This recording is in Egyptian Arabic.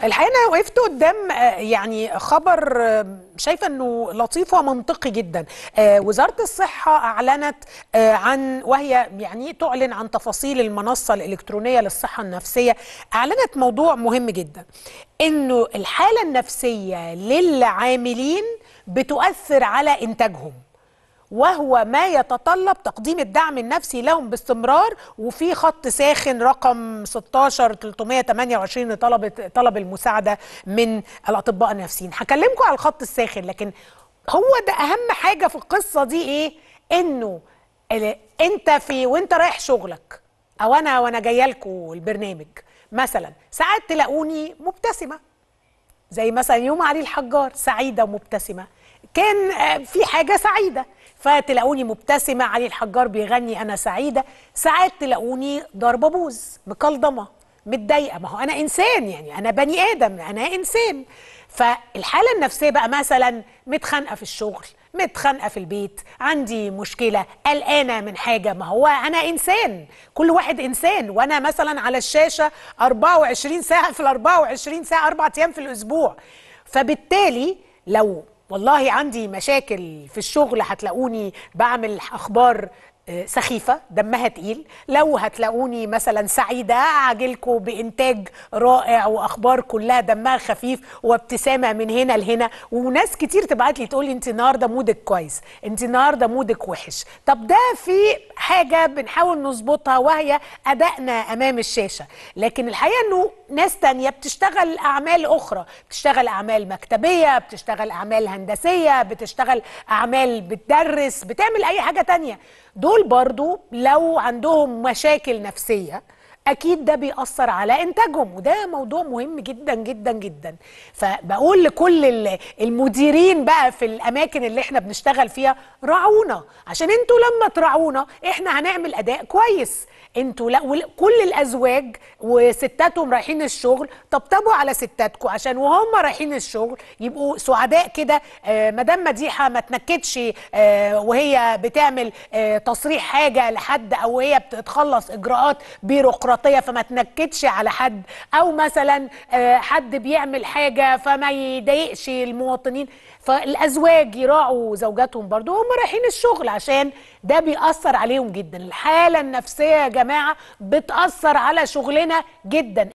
الحقيقه انا وقفت قدام آه، يعني خبر آه، شايفه انه لطيف ومنطقي جدا آه، وزاره الصحه اعلنت آه، عن وهي يعني تعلن عن تفاصيل المنصه الالكترونيه للصحه النفسيه اعلنت موضوع مهم جدا انه الحاله النفسيه للعاملين بتؤثر على انتاجهم وهو ما يتطلب تقديم الدعم النفسي لهم باستمرار وفي خط ساخن رقم 16 328 لطلب طلب المساعده من الاطباء النفسيين هكلمكم على الخط الساخن لكن هو ده اهم حاجه في القصه دي ايه انه ال- انت في وانت رايح شغلك او انا وانا جايه لكم البرنامج مثلا ساعات تلاقوني مبتسمه زي مثلا يوم علي الحجار سعيده ومبتسمه كان آه، في حاجه سعيده فتلاقوني مبتسمه علي الحجار بيغني انا سعيده ساعات تلاقوني ضربه بوز مكلضمه متضايقه ما هو انا انسان يعني انا بني ادم انا انسان فالحاله النفسيه بقى مثلا متخانقه في الشغل متخانقه في البيت عندي مشكله قلقانه من حاجه ما هو انا انسان كل واحد انسان وانا مثلا على الشاشه 24 ساعه في ال 24 ساعه اربع ايام في الاسبوع فبالتالي لو والله عندي مشاكل في الشغل هتلاقوني بعمل اخبار آه، سخيفه دمها تقيل لو هتلاقوني مثلا سعيده اعجلكم بانتاج رائع واخبار كلها دمها خفيف وابتسامه من هنا لهنا وناس كتير تبعت لي تقول لي انت النهارده مودك كويس انت النهارده مودك وحش طب ده في حاجه بنحاول نظبطها وهي ادائنا امام الشاشه لكن الحقيقه انه ناس تانية بتشتغل اعمال اخرى بتشتغل اعمال مكتبيه بتشتغل اعمال هندسيه بتشتغل اعمال بتدرس بتعمل اي حاجه تانية دول برضو لو عندهم مشاكل نفسيه اكيد ده بيأثر على انتاجهم وده موضوع مهم جدا جدا جدا فبقول لكل ال- المديرين بقى في الاماكن اللي احنا بنشتغل فيها راعونا عشان انتوا لما تراعونا احنا هنعمل اداء كويس انتوا لا وال- كل الازواج وستاتهم رايحين الشغل طبطبوا على ستاتكم عشان وهم رايحين الشغل يبقوا سعداء كده آه، مدام مديحه ما تنكدش آه، وهي بتعمل آه، تصريح حاجه لحد او هي بتخلص اجراءات بيروقراطيه فما تنكدش على حد او مثلا آه، حد بيعمل حاجه فما يضايقش المواطنين فالازواج يراعوا زوجاتهم برضو هم رايحين الشغل عشان ده بيأثر عليهم جدا الحاله النفسيه يا جماعه بتأثر على شغلنا جدا